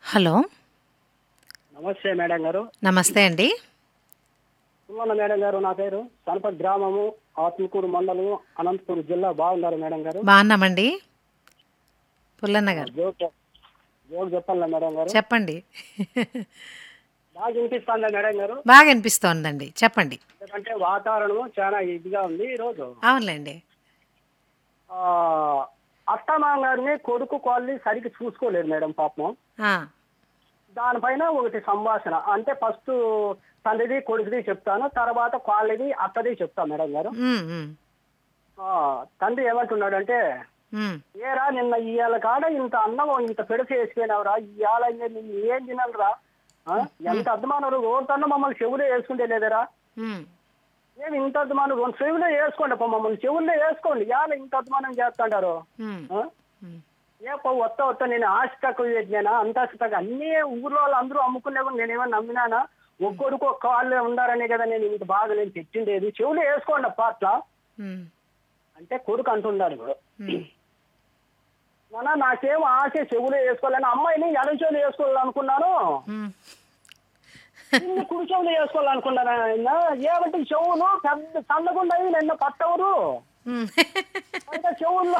Hello నమస్తే madam గారు నమస్తే అండి సుమన్న మేడం గారు నా పేరు సనపట్ గ్రామము ఆత్మకూరు మండలము అనంతపురం జిల్లా బాగున్నారు మేడం గారు బాగున్నామండి పుల్లన్న గారు జోక్ చెప్- జోక్ చెప్పాలా మేడం గారు చెప్పండి బాగా వినిపిస్తుందా మేడం గారు బాగా అనిపిస్తోందండి చెప్పండి ఎందుకంటే వాతావరణం చాలా ఇదిగా ఉంది ఈరోజు అవునులేండి ఆ, అత్తమామ గారిని కొడుకు కాలనీ సరిగ్గా చూసుకోలేదు మేడం పాపం ఆ, దానిపైన ఒకటి సంభాషణ అంటే ఫస్ట్ తండ్రిది కొడుకుది చెప్తాను తర్వాత కాళ్ళది అత్తది చెప్తాను మేడం గారు ఉమ్, ఉమ్, ఆ, తండ్రి ఏమంటున్నాడంటే ఉమ్, ఏరా నిన్న ఇవాళ కాడ ఇంత అన్నం ఇంత పెడసి వేసిపోయినావురా ఇవాళ నిన్ను ఏం తినాలిరా ఆ? ఎంత అర్థమానం రోజుతన్న మమ్మల్ని చెవులో వేసుకుంటే లేదరా ఉమ్, ఏమి ఇంత అర్థమానం రెండు చెవుల్లో వేసుకోండి అప్ప మమ్మల్ని చెవుల్లో వేసుకోండి ఇవాళ ఇంత అర్థమానం చేస్తుంటారు ఉమ్, ఆ? ఉమ్, ఏ పో వస్తా వస్తా నేను ఆశ తక్కువ పెట్టినానా అంత ఆశ తక్కువ అన్ని ఊర్లో వాళ్ళు అందరూ అమ్ముకునే కూడా నేనేమన్నా నమ్మినానా ఒక్కొడుకు ఒక్క వాళ్ళే ఉండారనే కదా నేను ఇంత బాగా నేను తెచ్చిండేది చెవులు వేసుకోండి అప్ప అట్లా ఉమ్, అంటే కొడుకు అంటున్నాడు ఇప్పుడు ఉమ్, నాన్న నాకేం ఆశ చెవులు వేసుకోవాలని అమ్మాయిని ఎడం చెవులు వేసుకోవాలనుకున్నాను ఉమ్. నిన్ను కుడి చెవులు వేసుకోవాలనుకున్నాను ఆయన ఏమంటే చెవులు పెద్ద సన్నగుండయి నిన్న పట్టవరు ఉమ్. అంటే చెవుల్లో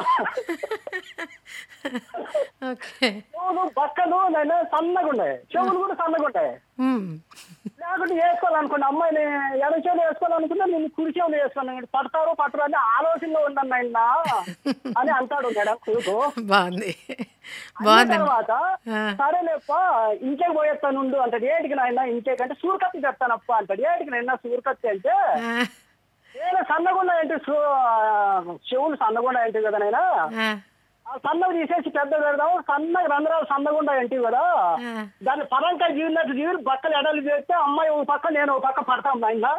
ఓకే చెవులు బక్కలు నేను సన్నగుండాయి చెవులు కూడా సన్నగుంటాయి ఉమ్, లేకుంటే వేసుకోవాలనుకున్నా అమ్మాయిని ఎడం చెవులు వేసుకోవాలనుకున్నా నేను కుడి చెవులు వేసుకోవాలను పడతారు పట్టరు అని ఆలోచనలో ఉన్నాను ఆయన అని అంటాడు మేడం కొడుకు బాగుంది అన్న బాగుందండి తర్వాత ఆ. సరేలేప్ప ఇంటికి పోయేస్తానుండు అంటాడు ఏటికి నాయన ఇంటికి అంటే సూరకత్తి చెప్తానప్ప అంటాడు ఏటికి నైనా సూరకత్తి అంటే ఆ, నేను సన్నగుండా ఏంటి సు- చెవులు సన్నగుండా ఏంటి కదా నైనా ఆ, ఆ సన్నగా తీసేసి పెద్ద పెడదాం సన్నగా రంధ్రాలు సన్నగుండా ఏంటి కదా ఆ. దాన్ని పరంకాయ జీవినట్టు జీవి బక్కలు ఎడలు చేస్తే అమ్మాయి ఒక పక్క నేను ఒక పక్క పడతాం నాయన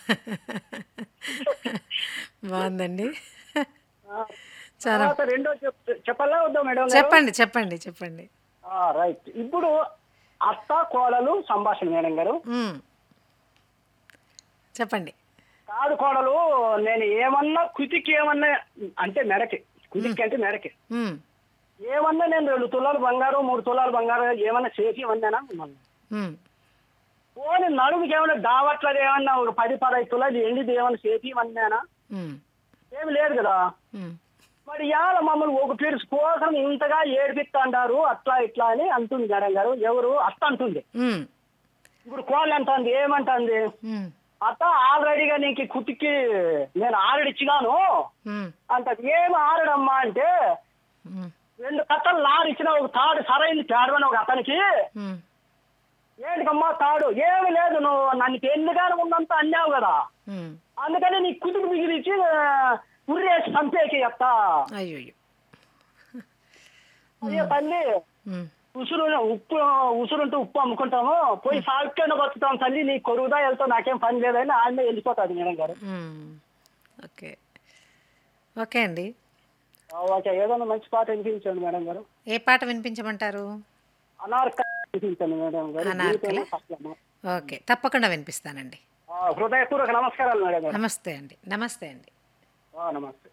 బాగుందండి చాలా తర్వాత రెండో చెప్ చెప్పాలా వద్దా మేడం గారు? చెప్పండి చెప్పండి చెప్పండి ఆ, రైట్ ఇప్పుడు అత్త కోడలు సంభాషణ మేడం గారు ఉమ్. చెప్పండి కాదు కోడలు నేను ఏమన్నా కుతికి ఏమన్నా అంటే మెడకి కుతికి అంటే మెడకి ఉమ్, ఏమన్నా నేను రెండు తులాలు బంగారు మూడు తులాలు బంగారు ఏమన్నా చేసి ఇవ్వన్నానా మిమ్మల్ని ఉమ్, పోనీ నడుముకి ఏమన్నా దావట్లేదు ఏమన్నా ఒక పది పదహైదు తులాలు ఎండిది ఏమన్నా చేసి ఇవ్వన్నానా ఉమ్, ఏమి లేదు కదా ఉమ్, మరి ఇవాళ మమ్మల్ని ఒక పీరుసు కోసం ఇంతగా ఏడిపిస్తాండారు అట్లా ఇట్లా అని అంటుంది మేడం గారు ఎవరు అత్త అంటుంది ఉమ్, ఇప్పుడు కోళ్ళు అంటుంది ఏమంటుంది ఉమ్, అత్త ఆల్రెడీగా నీకు కుతికి నేను ఆరడిచ్చినాను ఉమ్, అంత ఏమి ఆరడమ్మా అంటే ఉమ్, రెండు కట్టలు లారిచ్చిన ఒక తాడు సరైంది తేడవని ఒక అతనికి ఉమ్, ఏంటికమ్మా తాడు ఏమి లేదు నువ్వు నన్ను పెళ్లిగానే ఉన్నంత అన్నావు కదా ఉమ్. అందుకని నీ కుదురు మిగిలిచ్చి ఉర్రేసి చంపేకి అత్త అయ్యో అయ్యో. అయ్యో తల్లి ఉమ్, ఉసురు ఉప్పు ఉసురుంటే ఉప్పు అమ్ముకుంటాము పోయి సాగుకొని బతుకుతాం తల్లి నీ కొరువుదా వెళ్తావు నాకేం పని లేదని ఆయన వెళ్ళిపోతుంది మేడం గారు ఉమ్. ఓకే ఓకే అండి ఆ, ఓకే ఏదైనా మంచి పాట వినిపించండి మేడం గారు ఏ పాట వినిపించమంటారు అనార్క వినిపించండి మేడం గారు అనార్కలి? జీవితంలో సత్యము. ఓకే తప్పకుండా వినిపిస్తానండి ఆ, హృదయపూర్వక నమస్కారాలు మేడం గారు నమస్తే అండి నమస్తే అండి ఆ, నమస్తే